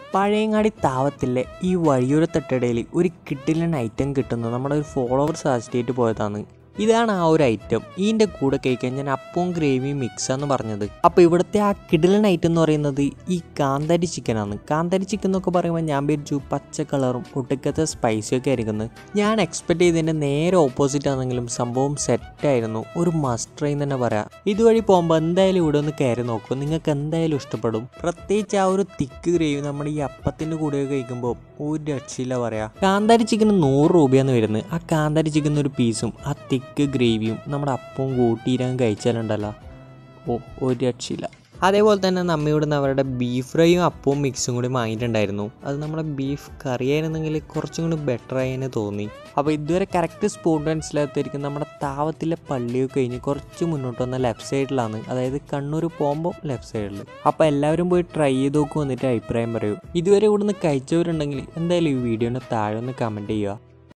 പഴയങ്ങാടി താവത്തിലെ ഈ വഴിയൊരു തട്ടടയിൽ ഒരു കിട്ടിലൻ ഐറ്റം കിട്ടുന്നത് നമ്മുടെ ഒരു ഫോളോവർ സജസ്റ്റ് പോയതാണ് ഇതാണ് ആ ഒരു ഐറ്റം ഇതിൻ്റെ കൂടെ കഴിക്കാൻ ഞാൻ അപ്പവും ഗ്രേവിയും മിക്സാന്ന് പറഞ്ഞത് അപ്പോൾ ഇവിടുത്തെ ആ കിടിലൻ ഐറ്റം എന്ന് പറയുന്നത് ഈ കാന്താരി ചിക്കനാണ് കാന്താരി ചിക്കൻ എന്നൊക്കെ പറയുമ്പോൾ ഞാൻ വിചാരിച്ചു പച്ച കളറും ഒട്ടുക്കത്തെ സ്പൈസിയൊക്കെ ആയിരിക്കുന്നത് ഞാൻ എക്സ്പെക്ട് ചെയ്തതിൻ്റെ നേരെ ഓപ്പോസിറ്റ് ആണെങ്കിലും സംഭവം സെറ്റായിരുന്നു ഒരു മസ്റ്റ് ട്രൈ എന്ന് തന്നെ പറയാം ഇതുവഴി പോകുമ്പോൾ എന്തായാലും ഇവിടെ ഒന്ന് കയറി നോക്കും നിങ്ങൾക്ക് എന്തായാലും ഇഷ്ടപ്പെടും പ്രത്യേകിച്ച് ആ ഒരു തിക്ക് ഗ്രേവി നമ്മുടെ ഈ അപ്പത്തിൻ്റെ കൂടെയൊക്കെ കഴിക്കുമ്പോൾ ഒരു രക്ഷയില്ല പറയാ കാന്താരി ചിക്കന് നൂറ് രൂപയാണ് വരുന്നത് ആ കാന്താരി ചിക്കൻ ഒരു പീസും ആ തിക്ക് ഗ്രേവിയും നമ്മുടെ അപ്പവും കൂട്ടിയിരം കഴിച്ചാലുണ്ടല്ലോ ഓ ഒരു രക്ഷയില്ല അതേപോലെ തന്നെ നമ്മയോട് അവരുടെ ബീഫ് ഫ്രൈയും അപ്പവും മിക്സും കൂടി വാങ്ങിയിട്ടുണ്ടായിരുന്നു അത് നമ്മുടെ ബീഫ് കറി ആയിരുന്നെങ്കിൽ കുറച്ചും കൂടി ബെറ്റർ ആയെന്ന് തോന്നി അപ്പോൾ ഇതുവരെ കറക്റ്റ് സ്പോട്ട് മനസ്സിലാകത്തായിരിക്കും നമ്മുടെ താവത്തിലെ പള്ളിയൊക്കെ കഴിഞ്ഞ് കുറച്ച് മുന്നോട്ട് വന്ന ലെഫ്റ്റ് സൈഡിലാണ് അതായത് കണ്ണൂർ പോകുമ്പോൾ ലെഫ്റ്റ് സൈഡിൽ അപ്പോൾ എല്ലാവരും പോയി ട്രൈ ചെയ്ത് നോക്കും വന്നിട്ട് അഭിപ്രായം പറയൂ ഇതുവരെ ഇവിടുന്ന് കഴിച്ചവരുണ്ടെങ്കിൽ എന്തായാലും ഈ വീഡിയോൻ്റെ താഴെ ഒന്ന് കമൻറ്റ് ചെയ്യുക